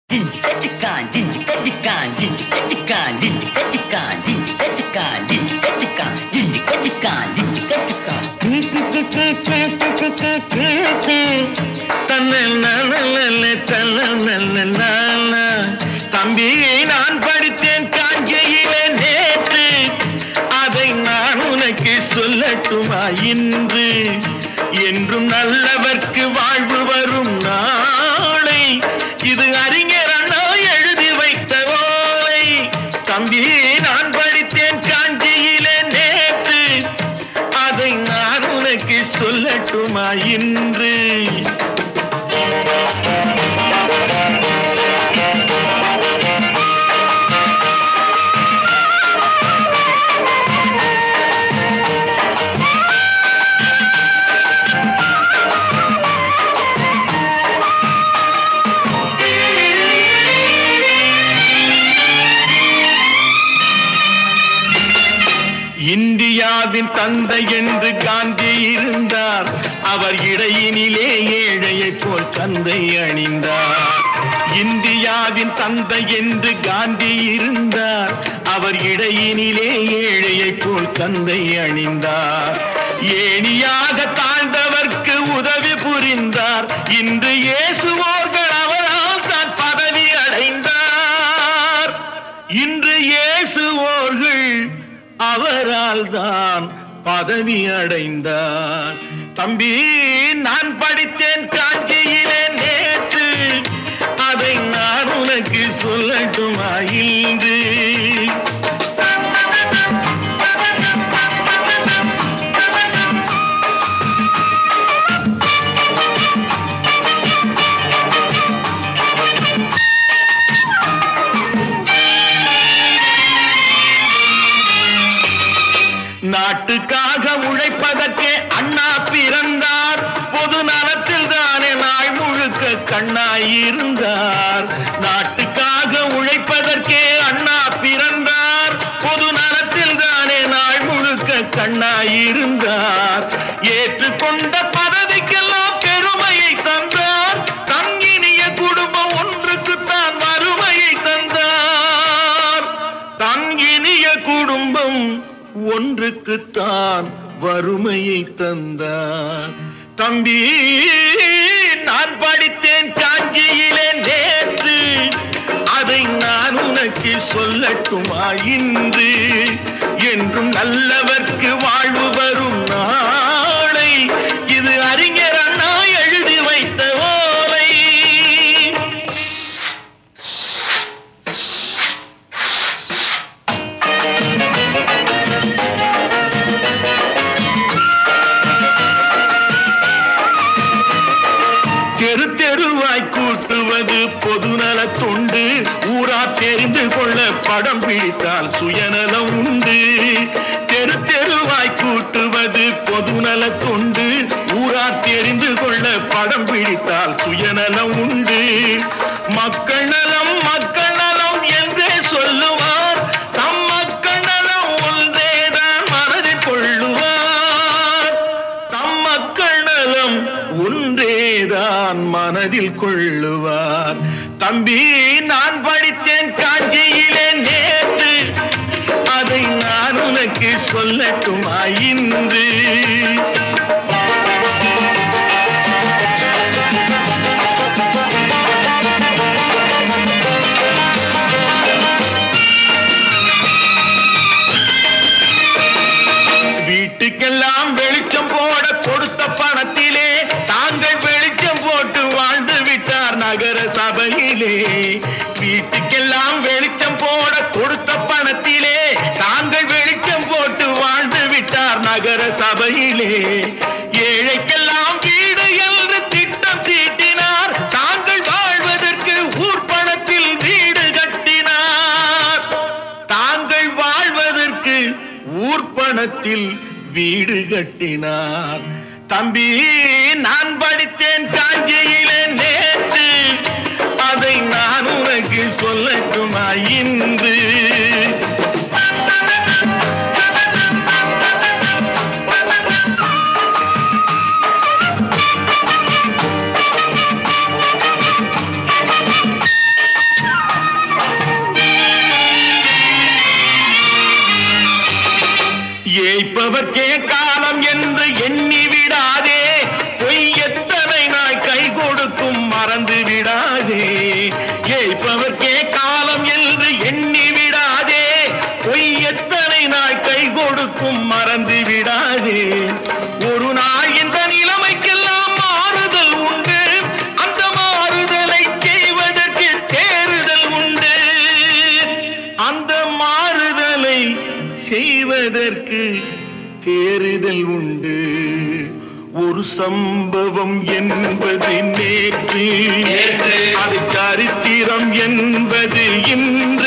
Jinjika chikan, jinjika chikan, jinjika chikan, jinjika chikan, jinjika chikan, jinjika chikan, jinjika chikan, jinjika chikan. தம்பி நான் படித்தேன் காஞ்சையிலே நேற்று அதை நான் உனக்கு சொல்லட்டுமா இன்று என்றும் நல்லவர்க்கு வாழ்வு வரும் நாளை இது அறிஞர் அண்ணா எழுதி வைத்த ஓலை தம்பி நான் படித்தேன் காஞ்சியிலே நேற்று அதை நான் உனக்கு சொல்லட்டுமா இன்று இந்தியாவின் தந்தை என்று காந்தி இருந்தார் அவர் இடையினிலே ஏழையை போல் தந்தை அணிந்தார் இந்தியாவின் தந்தை என்று காந்தி இருந்தார் அவர் இடையினிலே ஏழையை போல் தந்தை அணிந்தார் ஏணியாக தாழ்ந்தவர்க்கு உதவி புரிந்தார் இன்று இயேசுவோர்கள் அவரால் தான் பதவி அடைந்தார் இன்று இயேசுவோர்கள் அவரால் தான் பதவி அடைந்தார் தம்பி நான் படித்தேன் காஞ்சியிலே நேற்று அதை நான் உனக்கு சொல்லட்டுமா இன்று நாட்டுக்காக உழைப்பதற்கே அண்ணா பிறந்தார் பொது நலத்தில் தானே நாள் முழுக்க கண்ணாயிருந்தார் நாட்டுக்காக உழைப்பதற்கே அண்ணா பிறந்தார் பொது நலத்தில் தானே நாள் முழுக்க கண்ணாயிருந்தார் ஏற்றுக்கொண்ட பதவிக்கெல்லாம் பெருமையை தந்தார் தங்கினிய குடும்பம் ஒன்றுக்குத்தான் வறுமையை தந்தார் தங்கினிய குடும்பம் ஒன்றுக்குத்தான் வறுமையை தந்தார் தம்பி நான் படித்தேன் காஞ்சியிலே நேற்று அதை நான் உனக்கு சொல்லட்டுமா இன்று என்றும் நல்லவர்க்கு வாழ்வு வரும் நாளை இது அறிஞர் அண்ணா எழுதி வைத்த ஓலை தெரு தெருவாய் கூட்டுவது பொதுநல தொண்டு ஊரா தெரிந்து கொள்ள படம் பிடித்தால் சுயநலம் உண்டு தெரு தெருவாய் கூட்டுவது பொதுநல தொண்டு ஊரா தெரிந்து கொள்ள படம் பிடித்தால் சுயநலம் உண்டு மக்கள் நலம் மக்கள் நலம் என்றே சொல்லுவார் தம் மக்கள் நலம் ஒன்றேதான் மனதில் கொள்ளுவார் தம் மக்கள் நலம் ஒன்றேதான் மனதில் கொள்ளுவார் தம்பி நான் படித்தேன் காஞ்சியிலே நேற்று அதை நான் உனக்கு சொல்லட்டுமா இன்று வீட்டுக்கெல்லாம் வெளிச்சம் போட கொடுத்த பணத்திலே தாங்கள் வெளிச்சம் போட்டு வாழ்ந்து விட்டார் நகர சபையிலே வீட்டுக்கெல்லாம் வெளிச்சம் போட கொடுத்த பணத்திலே தாங்கள் வெளிச்சம் போட்டு வாழ்ந்து விட்டார் நகர சபையிலே ஏழைக்கெல்லாம் வீடு என்று திட்டம் தீட்டினார் தாங்கள் வாழ்வதற்கு ஊர் பணத்தில் வீடு கட்டினார் தாங்கள் வாழ்வதற்கு ஊர்ப்பணத்தில் வீடு கட்டினார் தம்பி நான் படித்தேன் காஞ்சியிலே நேற்று அதை நான் உனக்கு சொல்லட்டுமா இன்று எதற்கு தேறுதல் உண்டு ஒரு சம்பவம் என்பது நேற்று நேற்று. அது சரித்திரம் என்பது இன்று